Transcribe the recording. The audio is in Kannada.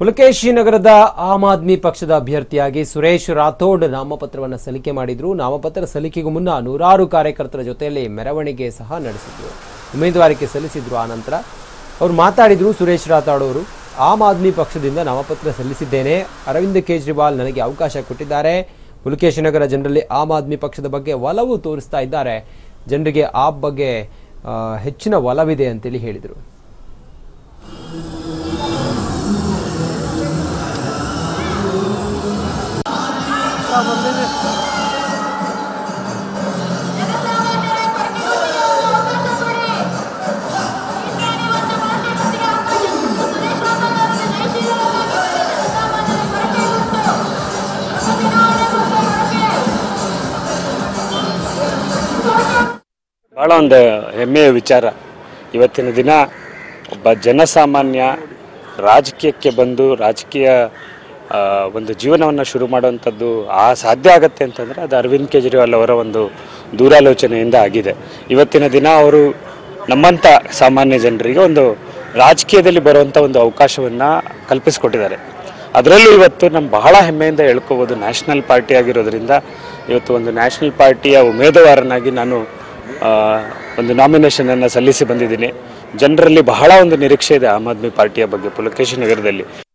ಪುಲಕೇಶಿ ನಗರದ ಆಮ್ ಆದ್ಮಿ ಪಕ್ಷದ ಅಭ್ಯರ್ಥಿಯಾಗಿ ಸುರೇಶ್ ರಾಥೋಡ್ ನಾಮಪತ್ರವನ್ನು ಸಲ್ಲಿಕೆ ಮಾಡಿದ್ರು ನಾಮಪತ್ರ ಸಲ್ಲಿಕೆಗೂ ಮುನ್ನ ನೂರಾರು ಕಾರ್ಯಕರ್ತರ ಜೊತೆಯಲ್ಲಿ ಮೆರವಣಿಗೆ ಸಹ ನಡೆಸಿದ್ರು ಉಮೇದುವಾರಿಕೆ ಸಲ್ಲಿಸಿದ್ರು ಆ ನಂತರ ಅವರು ಮಾತಾಡಿದ್ರು ಸುರೇಶ್ ರಾಥೋಡ್ ಅವರು ಆಮ್ ಆದ್ಮಿ ಪಕ್ಷದಿಂದ ನಾಮಪತ್ರ ಸಲ್ಲಿಸಿದ್ದೇನೆ ಅರವಿಂದ್ ಕೇಜ್ರಿವಾಲ್ ನನಗೆ ಅವಕಾಶ ಕೊಟ್ಟಿದ್ದಾರೆ ಪುಲಕೇಶಿ ನಗರ ಜನರಲ್ಲಿ ಆಮ್ ಆದ್ಮಿ ಪಕ್ಷದ ಬಗ್ಗೆ ಒಲವು ತೋರಿಸ್ತಾ ಇದ್ದಾರೆ ಜನರಿಗೆ ಆ ಬಗ್ಗೆ ಆ, ಹೆಚ್ಚಿನ ಒಲವಿದೆ ಅಂತೇಳಿ ಹೇಳಿದರು ಭಾಳ ಒಂದು ಹೆಮ್ಮೆಯ ವಿಚಾರ ಇವತ್ತಿನ ದಿನ ಒಬ್ಬ ಜನಸಾಮಾನ್ಯ ರಾಜಕೀಯಕ್ಕೆ ಬಂದು ರಾಜಕೀಯ ಆ, ಒಂದು ಜೀವನವನ್ನು ಶುರು ಮಾಡುವಂಥದ್ದು ಆ ಸಾಧ್ಯ ಆಗತ್ತೆ ಅಂತಂದರೆ ಅದು ಅರವಿಂದ್ ಕೇಜ್ರಿವಾಲ್ ಅವರ ಒಂದು ದೂರಾಲೋಚನೆಯಿಂದ ಆಗಿದೆ ಇವತ್ತಿನ ದಿನ ಅವರು ನಮ್ಮಂಥ ಸಾಮಾನ್ಯ ಜನರಿಗೆ ಒಂದು ರಾಜಕೀಯದಲ್ಲಿ ಬರುವಂಥ ಒಂದು ಅವಕಾಶವನ್ನು ಕಲ್ಪಿಸಿಕೊಟ್ಟಿದ್ದಾರೆ ಅದರಲ್ಲೂ ಇವತ್ತು ನಮ್ಮ ಬಹಳ ಹೆಮ್ಮೆಯಿಂದ ಹೇಳ್ಕೋಬೋದು ನ್ಯಾಷನಲ್ ಪಾರ್ಟಿ ಆಗಿರೋದ್ರಿಂದ ಇವತ್ತು ಒಂದು ನ್ಯಾಷನಲ್ ಪಾರ್ಟಿಯ ಉಮೇದುವಾರನಾಗಿ ನಾನು ಆ, ಒಂದು ನಾಮಿನೇಷನನ್ನು ಸಲ್ಲಿಸಿ ಬಂದಿದ್ದೀನಿ ಜನರಲ್ಲಿ ಬಹಳ ಒಂದು ನಿರೀಕ್ಷೆ ಇದೆ ಆಮ್ ಆದ್ಮಿ ಪಾರ್ಟಿಯ ಬಗ್ಗೆ ಪುಲಕೇಶಿ ನಗರದಲ್ಲಿ